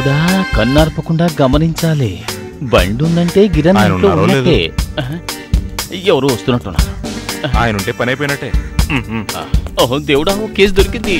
దేవుడా కన్నార్పకుండా గమనించాలి బండి ఉందంటే గిరణ్ ఆయన ఇంట్లో ఉన్నారో ఉన్నట్టే ఆహా. ఎవరు వస్తున్నట్టున్నారు ఆయన ఉంటే పని అయిపోయినట్టే ఉమ్, ఉమ్. ఆ, ఓహో దేవుడా ఓ కేసు దొరికింది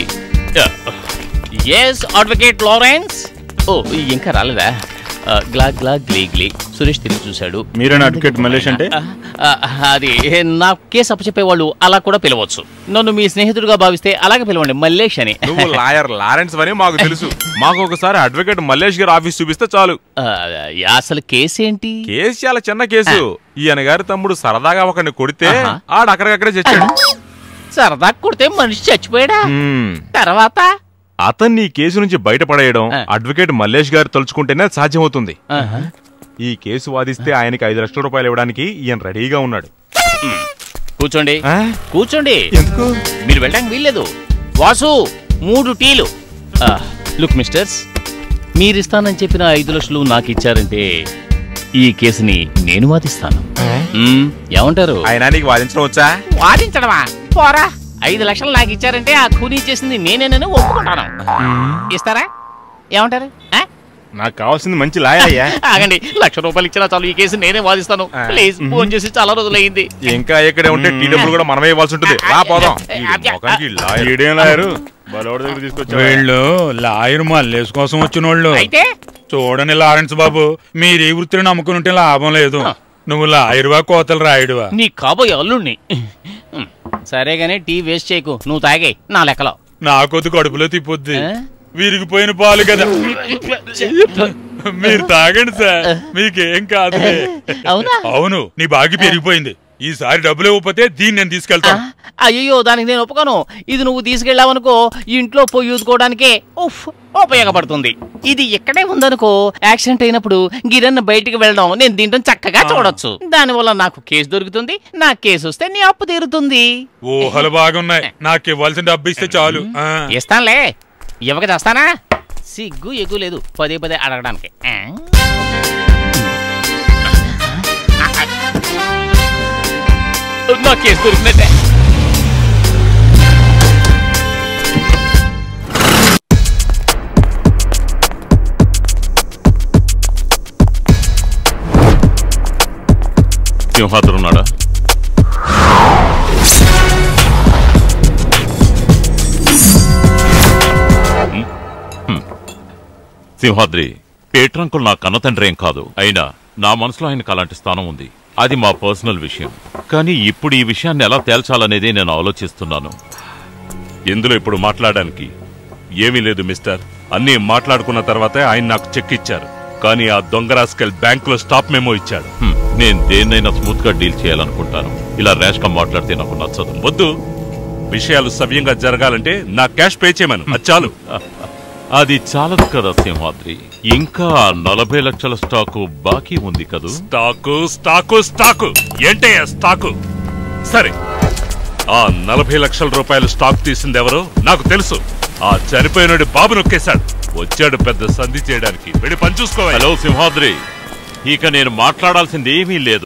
ఎస్ అడ్వకేట్ లారెన్స్ ఓ ఇంకా రాలేదా ఆ, గ్లా గ్లా గ్లీ గ్లీ సురేష్ తిరిగి చూశాడు మీరేనా అడ్వకేట్ మల్లేష్ అంటే? ఆ, ఆ, అది నా కేసు అప్పచెప్పేవాళ్ళు అలా కూడా పిలవచ్చు నన్ను మీ స్నేహితుడిగా భావిస్తే అలాగే పిలవండి మల్లేష్ అని నువ్వు లాయర్ లారెన్స్ అని మాకు తెలుసు మాకు ఒకసారి అడ్వకేట్ మల్లేష్ గారు ఆఫీస్ చూపిస్తే చాలు ఆ, అసలు కేసు ఏంటి కేసు చాలా చిన్న కేసు ఈయన గారి తమ్ముడు సరదాగా ఒకరిని కొడితే ఆహా. ఆడు అక్కడికక్కడే చచ్చాడు సరదా కొడితే మనిషి చచ్చిపోయాడా ఉమ్. తర్వాత అతన్ని ఈ కేసు నుంచి బయటపడేయడం ఆ. అడ్వకేట్ మల్లేష్ గారు తలుచుకుంటేనే సాధ్యమవుతుంది ఆహా. ఈ కేసు వాదిస్తే ఆయనకి ఐదు లక్షల రూపాయలు ఇవ్వడానికి ఈయన రెడీగా ఉన్నాడు కూర్చోండి ఆ? కూర్చోండి ఎందుకు మీరు వెళ్ళడానికి వీల్లేదు వాసు మూడు టీలు ఆ, లుక్ మిస్టర్స్ మీరిస్తానని చెప్పిన ఐదు లక్షలు నాకు ఇచ్చారంటే ఈ కేసుని నేను వాదిస్తాను మ్మ్, ఏమంటారు ఆయన నీకు వాదించడం వచ్చా వాదించడమా పోరా ఐదు లక్షలు నాకు ఇచ్చారంటే ఆ కూనీ చేసింది నేనేనని ఒప్పుకుంటాను ఇస్తారా ఏమంటారు ఆ? నాకు కావాల్సింది మంచి లాయర్ అయ్యా ఆగండి లక్ష రూపాయలు ఇచ్చినా చాలు ఈ కేసు నేనే వాదిస్తాను ఆ. ప్లీజ్ ఫోన్ చేసి చాలా రోజులైంది ఇంకా ఇక్కడే ఉంటే టీ డబ్బులు కూడా మనమే ఇవ్వాల్సి ఉంటుంది రా పోదాం వీడి ముఖానికి లాయర్. ఈడేం లాయరు బలోడి దగ్గర తీసుకొచ్చా వీళ్ళు లాయర్ మల్లేస్ కోసం వచ్చిన వాళ్ళు అయితే చూడని లారెన్స్ బాబు మీరు ఈ వృత్తిని నమ్ముకుని ఉంటే లాభం లేదు నువ్వు లాయరువా కోతలు రాయుడువా నీ కాబోయే అల్లుణ్ణి సరే గానీ టీ వేస్ట్ చేయకు నువ్వు తాగే నా లెక్కలో నా కొద్ది కడుపులో తిప్పొద్ది ఆ? విరిగిపోయిన పాలు కదా మీరు తాగండి సార్ మీకేం కాదు అవునా అవును నీ బాగి పెరిగిపోయింది ఈసారి డబ్బులు ఇవ్వకపోతే దీన్ని నేను తీసుకెళ్తాను అయ్యో దానికి నేను ఒప్పుకోను ఇది నువ్వు తీసుకెళ్ళావనుకో ఇంట్లో పొయ్యి ఊదుకోవడానికే ఉఫ్ ఉపయోగపడుతుంది ఇది ఇక్కడే ఉందనుకో యాక్సిడెంట్ అయినప్పుడు గిరన్న బయటికి వెళ్ళడం నేను దీంట్లో చక్కగా చూడొచ్చు దానివల్ల నాకు కేసు దొరుకుతుంది నా కేసు వస్తే నీ అప్పు తీరుతుంది ఊహలు బాగున్నాయి నాకు ఇవ్వాల్సిన డబ్బు ఇస్తే చాలు ఆ. ఇస్తానులే ఇవ్వక చేస్తానా సిగ్గు ఎగ్గు లేదు పదే పదే అడగడానికి ఆ? నా కేసు దొరికినట్టే సింహాద్రి ఉన్నాడా హ్మ్? హ్మ్. సింహాద్రి పేట్రంకులు నా కన్న తండ్రి ఏం కాదు అయినా నా మనసులో ఆయనకు అలాంటి స్థానం ఉంది అది మా పర్సనల్ విషయం కానీ ఇప్పుడు ఈ విషయాన్ని ఎలా తేల్చాలనేది నేను ఆలోచిస్తున్నాను ఇందులో ఇప్పుడు మాట్లాడడానికి ఏమీ లేదు మిస్టర్ అన్నీ మాట్లాడుకున్న తర్వాతే ఆయన నాకు చెక్ ఇచ్చారు కానీ ఆ దొంగ రాస్కెల్ బ్యాంకులో స్టాప్ మెమో ఇచ్చాడు హ్మ్. నేను దేన్నైనా స్మూత్ గా డీల్ చేయాలనుకుంటాను ఇలా ర్యాష్ గా మాట్లాడితే నాకు నచ్చదు వద్దు విషయాలు సవ్యంగా జరగాలంటే నా క్యాష్ పే చేయమను అది చాలు అది చాలదు కదా సింహాద్రి ఇంకా నలభై లక్షల స్టాకు బాకీ ఉంది కదూ స్టాకు స్టాకు స్టాకు ఏంటయ్యా స్టాకు సరే ఆ నలభై లక్షల రూపాయలు స్టాక్ తీసింది ఎవరో నాకు తెలుసు ఆ చనిపోయినోడి బాబు నొక్కేశాడు వచ్చాడు పెద్ద సంధి చేయడానికి వెళ్ళి పని చూసుకోవాలి హలో సింహాద్రి ఇక నేను మాట్లాడాల్సింది ఏమీ లేదు